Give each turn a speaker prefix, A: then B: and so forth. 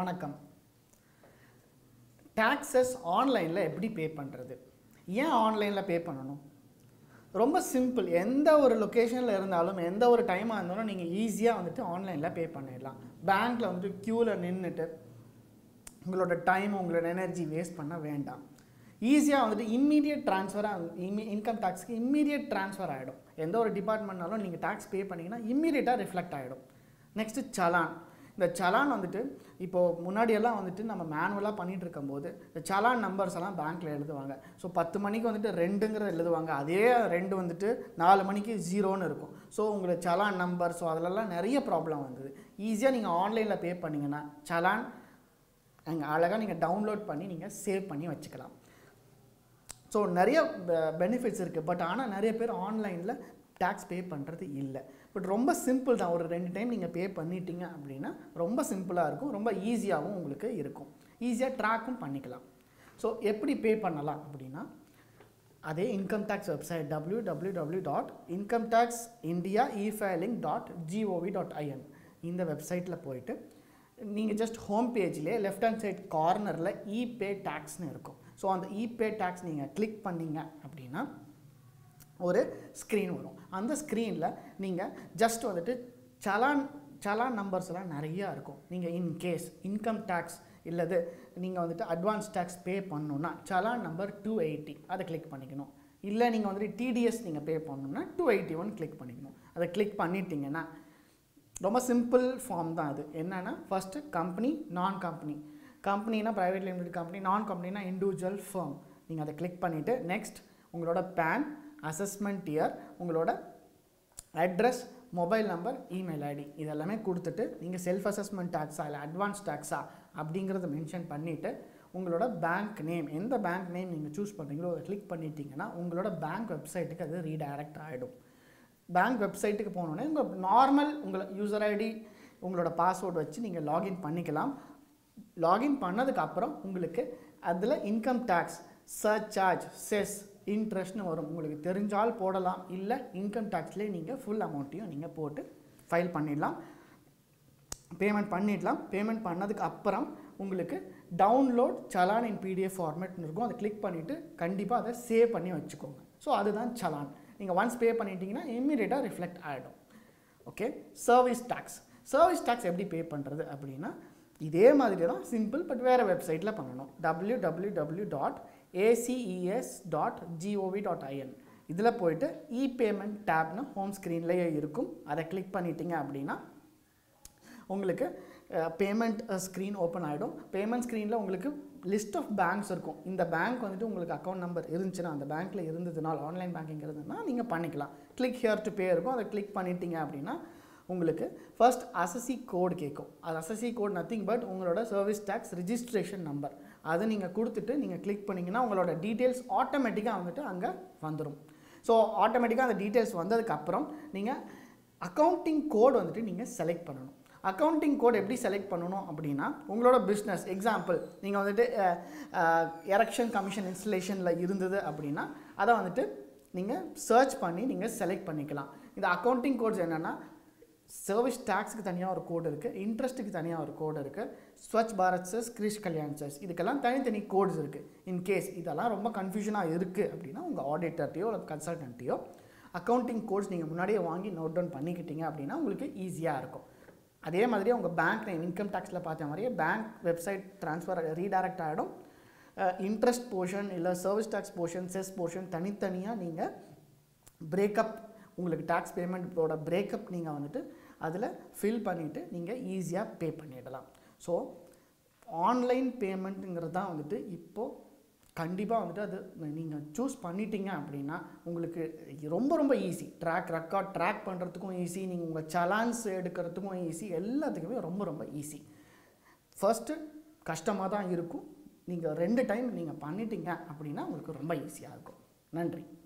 A: வணக்கம் டேக்ஸஸ் ஆன்லைனில் எப்படி பே பண்ணுறது ஏன் ஆன்லைனில் பே பண்ணணும் ரொம்ப சிம்பிள் எந்த ஒரு லொக்கேஷனில் இருந்தாலும் எந்த ஒரு டைமாக இருந்தாலும் நீங்கள் ஈஸியாக வந்துட்டு ஆன்லைனில் பே பண்ணிடலாம் பேங்க்கில் வந்துட்டு க்யூவில் நின்றுட்டு உங்களோட டைம் உங்களோட எனர்ஜி வேஸ்ட் பண்ண வேண்டாம் ஈஸியாக வந்துட்டு இம்மீடியட் ட்ரான்ஸ்ஃபராக இன்கம் டேக்ஸ்க்கு இம்மீடியட் ட்ரான்ஸ்ஃபர் ஆகிடும் எந்த ஒரு டிபார்ட்மெண்ட்னாலும் நீங்கள் டேக்ஸ் பே பண்ணிங்கன்னா இம்மீடியட்டாக ரிஃப்ளெக்ட் ஆகிடும் நெக்ஸ்ட்டு சலான் இந்த சலான் வந்துட்டு இப்போது முன்னாடியெல்லாம் வந்துட்டு நம்ம மேனுவலாக பண்ணிகிட்டு இருக்கும்போது இந்த சலான் நம்பர்ஸ் எல்லாம் பேங்க்கில் எழுதுவாங்க ஸோ பத்து மணிக்கு வந்துட்டு ரெண்டுங்கிறத எழுதுவாங்க அதே ரெண்டு வந்துட்டு நாலு மணிக்கு ஜீரோன்னு இருக்கும் ஸோ உங்களுக்கு சலான் நம்பர் ஸோ அதிலலாம் நிறைய ப்ராப்ளம் வந்தது ஈஸியாக நீங்கள் ஆன்லைனில் பே பண்ணிங்கன்னா சலான் அங்கே அழகாக நீங்கள் டவுன்லோட் பண்ணி நீங்கள் சேவ் பண்ணி வச்சுக்கலாம் ஸோ நிறைய பெனிஃபிட்ஸ் இருக்குது பட் ஆனால் நிறைய பேர் ஆன்லைனில் டேக்ஸ் பே பண்ணுறது இல்லை பட் ரொம்ப சிம்பிள் தான் ஒரு ரெண்டு டைம் நீங்கள் பே பண்ணிட்டீங்க அப்படின்னா ரொம்ப சிம்பிளாக இருக்கும் ரொம்ப ஈஸியாகவும் உங்களுக்கு இருக்கும் ஈஸியாக ட்ராக்கும் பண்ணிக்கலாம் ஸோ எப்படி பே பண்ணலாம் அப்படின்னா அதே income tax website W W W dot income tax India e filing dot gov dot in இந்த வெப்சைட்டில் போயிட்டு நீங்கள் ஜஸ்ட் ஹோம் பேஜ்லேயே லெஃப்ட் ஹேண்ட் சைட் கார்னரில் இபே டேக்ஸ்னு இருக்கும் ஸோ அந்த இபே டேக்ஸ் நீங்கள் கிளிக் பண்ணீங்க அப்படின்னா ஒரு ஸ்க்ரீன் வரும் அந்த ஸ்க்ரீனில் நீங்கள் ஜஸ்ட் வந்துட்டு சலான் சலான் நம்பர்ஸ் எல்லாம் நிறையா இருக்கும் நீங்கள் இன்கேஸ் இன்கம் டேக்ஸ் இல்லது நீங்கள் வந்துட்டு அட்வான்ஸ் டேக்ஸ் பே பண்ணணுன்னா சலான் நம்பர் டூ எயிட்டி அதை கிளிக் பண்ணிக்கணும் இல்லை நீங்கள் வந்துட்டு டிடிஎஸ் நீங்கள் பே பண்ணணுன்னா டூ எயிட்டி ஒன் கிளிக் பண்ணிக்கணும் அதை கிளிக் பண்ணிட்டீங்கன்னா ரொம்ப சிம்பிள் ஃபார்ம் தான் அது என்னென்னா ஃபஸ்ட்டு கம்பெனி நான் கம்பெனி கம்பெனினா ப்ரைவேட் லிமிடெட் கம்பெனி நான் கம்பெனினா இண்டிவிஜுவல் ஃபர்ம் நீங்கள் அதை கிளிக் பண்ணிவிட்டு நெக்ஸ்ட் உங்களோட பேன் அசஸ்மெண்ட் இயர் உங்களோட address mobile number email ID இதெல்லாமே கொடுத்துட்டு நீங்கள் செல்ஃப் அசஸ்மெண்ட் டேக்ஸா இல்லை அட்வான்ஸ் டேக்ஸா அப்படிங்கிறத மென்ஷன் பண்ணிவிட்டு உங்களோட பேங்க் நேம் எந்த பேங்க் நேம் நீங்கள் சூஸ் பண்ணுறீங்களோ அதை கிளிக் பண்ணிட்டீங்கன்னா உங்களோட பேங்க் வெப்சைட்டுக்கு அது ரீடைரக்ட் ஆகிடும் பேங்க் வெப்சைட்டுக்கு போனோடனே உங்கள் நார்மல் உங்களை யூசர் ஐடி உங்களோட பாஸ்வேர்டு வச்சு நீங்கள் லாகின் பண்ணிக்கலாம் லாகின் பண்ணதுக்கப்புறம் உங்களுக்கு அதில் இன்கம் டேக்ஸ் சர்சார்ஜ் செஸ் இன்ட்ரெஸ்ட்னு வரும் உங்களுக்கு தெரிஞ்சால் போடலாம் இல்லை இன்கம் டேக்ஸ்லேயே நீங்கள் ஃபுல் அமௌண்ட்டையும் நீங்கள் போட்டு ஃபைல் பண்ணிடலாம் பேமெண்ட் பண்ணிடலாம் பேமெண்ட் பண்ணதுக்கு அப்புறம் உங்களுக்கு டவுன்லோட் சலான் இன் பிடிஎஃப் ஃபார்மேட்னு இருக்கும் அதை கிளிக் பண்ணிவிட்டு கண்டிப்பாக அதை சேவ் பண்ணி வச்சுக்கோங்க ஸோ அதுதான் சலான் நீங்கள் ஒன்ஸ் பே பண்ணிட்டீங்கன்னா இம்மீடியட்டாக ரிஃப்ளெக்ட் ஆகிடும் okay service tax service tax எப்படி பே பண்ணுறது அப்படின்னா இதே மாதிரி தான் சிம்பிள் பட் வேறு வெப்சைட்டில் பண்ணணும் W W W dot ACES dot gov dot in இதில் போயிட்டு இ பேமெண்ட் டேப்னு ஹோம் ஸ்க்ரீன்லேயே இருக்கும் அதை கிளிக் பண்ணிட்டீங்க அப்படின்னா உங்களுக்கு பேமெண்ட் ஸ்க்ரீன் ஓப்பன் ஆகிடும் பேமெண்ட் ஸ்க்ரீனில் உங்களுக்கு லிஸ்ட் ஆஃப் பேங்க்ஸ் இருக்கும் இந்த பேங்க் வந்துட்டு உங்களுக்கு அக்கௌண்ட் நம்பர் இருந்துச்சுன்னா அந்த பேங்க்கில் இருந்ததுனால் ஆன்லைன் பேங்கிங் இருந்ததுன்னா நீங்கள் பண்ணிக்கலாம் கிளிக் ஹியர் டு பே இருக்கும் அதை கிளிக் பண்ணிட்டீங்க அப்படின்னா உங்களுக்கு ஃபர்ஸ்ட் அசசி கோடு கேட்கும் அது அசசி கோட் நத்திங் பட் உங்களோட சர்வீஸ் டேக்ஸ் ரிஜிஸ்ட்ரேஷன் நம்பர் அதை நீங்கள் கொடுத்துட்டு நீங்கள் கிளிக் பண்ணிங்கன்னா உங்களோட டீட்டெயில்ஸ் ஆட்டோமேட்டிக்காக வந்துட்டு அங்கே வந்துடும் ஸோ ஆட்டோமேட்டிக்காக அந்த டீட்டெயில்ஸ் வந்ததுக்கப்புறம் நீங்கள் அக்கௌண்டிங் கோட் வந்துட்டு நீங்கள் செலக்ட் பண்ணணும் அக்கௌண்டிங் கோட் எப்படி செலக்ட் பண்ணணும் அப்படின்னா உங்களோட பிஸ்னஸ் எக்ஸாம்பிள் நீங்கள் வந்துட்டு எலெக்ஷன் கமிஷன் இன்ஸ்டலேஷனில் இருந்தது அப்படின்னா அதை வந்துட்டு நீங்கள் சர்ச் பண்ணி நீங்கள் செலக்ட் பண்ணிக்கலாம் இந்த அக்கௌண்டிங் கோட்ஸ் என்னென்னா சர்வீஸ் டேக்ஸுக்கு தனியாக ஒரு கோடு இருக்குது இன்ட்ரெஸ்ட்டுக்கு தனியாக ஒரு கோடு இருக்குது ஸ்வச் பாரத் செஸ் கிரிஷ் கல்யாண் செஸ் இதுக்கெல்லாம் தனித்தனி கோட்ஸ் இருக்குது இன்கேஸ் இதெல்லாம் ரொம்ப கன்ஃபியூஷனாக இருக்குது அப்படின்னா உங்கள் ஆடிட்டர்ட்டையோ இல்லை கன்சல்டன்ட்டையோ அக்கௌண்டிங் கோட்ஸ் நீங்கள் முன்னாடியே வாங்கி நோட் டவுன் பண்ணிக்கிட்டீங்க அப்படின்னா உங்களுக்கு ஈஸியாக இருக்கும் அதே மாதிரி உங்கள் பேங்க் நேம் இன்கம் டேக்ஸில் பார்த்த மாதிரியே பேங்க் வெப்சைட் ட்ரான்ஸ்ஃபர் ரீடைரக்ட் ஆகிடும் இன்ட்ரெஸ்ட் போர்ஷன் இல்லை service tax portion cess portion தனித்தனியாக நீங்கள் பிரேக்கப் உங்களுக்கு டேக்ஸ் பேமெண்ட்டோட பிரேக்கப் நீங்கள் வந்துட்டு அதில் ஃபில் பண்ணிவிட்டு நீங்கள் ஈஸியாக பே பண்ணிடலாம் ஸோ ஆன்லைன் பேமெண்ட்டுங்கிறது தான் வந்துட்டு இப்போது கண்டிப்பாக வந்துட்டு அது நீங்கள் சூஸ் பண்ணிட்டீங்க அப்படின்னா உங்களுக்கு ரொம்ப ரொம்ப ஈஸி ட்ராக் ரெக்கார்ட் ட்ராக் பண்ணுறதுக்கும் ஈஸி நீங்கள் உங்கள் சலான்ஸ் எடுக்கிறதுக்கும் ஈஸி எல்லாத்துக்குமே ரொம்ப ரொம்ப ஈஸி ஃபர்ஸ்ட்டு கஷ்டமாக தான் இருக்கும் நீங்கள் ரெண்டு டைம் நீங்கள் பண்ணிட்டீங்க அப்படின்னா உங்களுக்கு ரொம்ப ஈஸியாக இருக்கும் நன்றி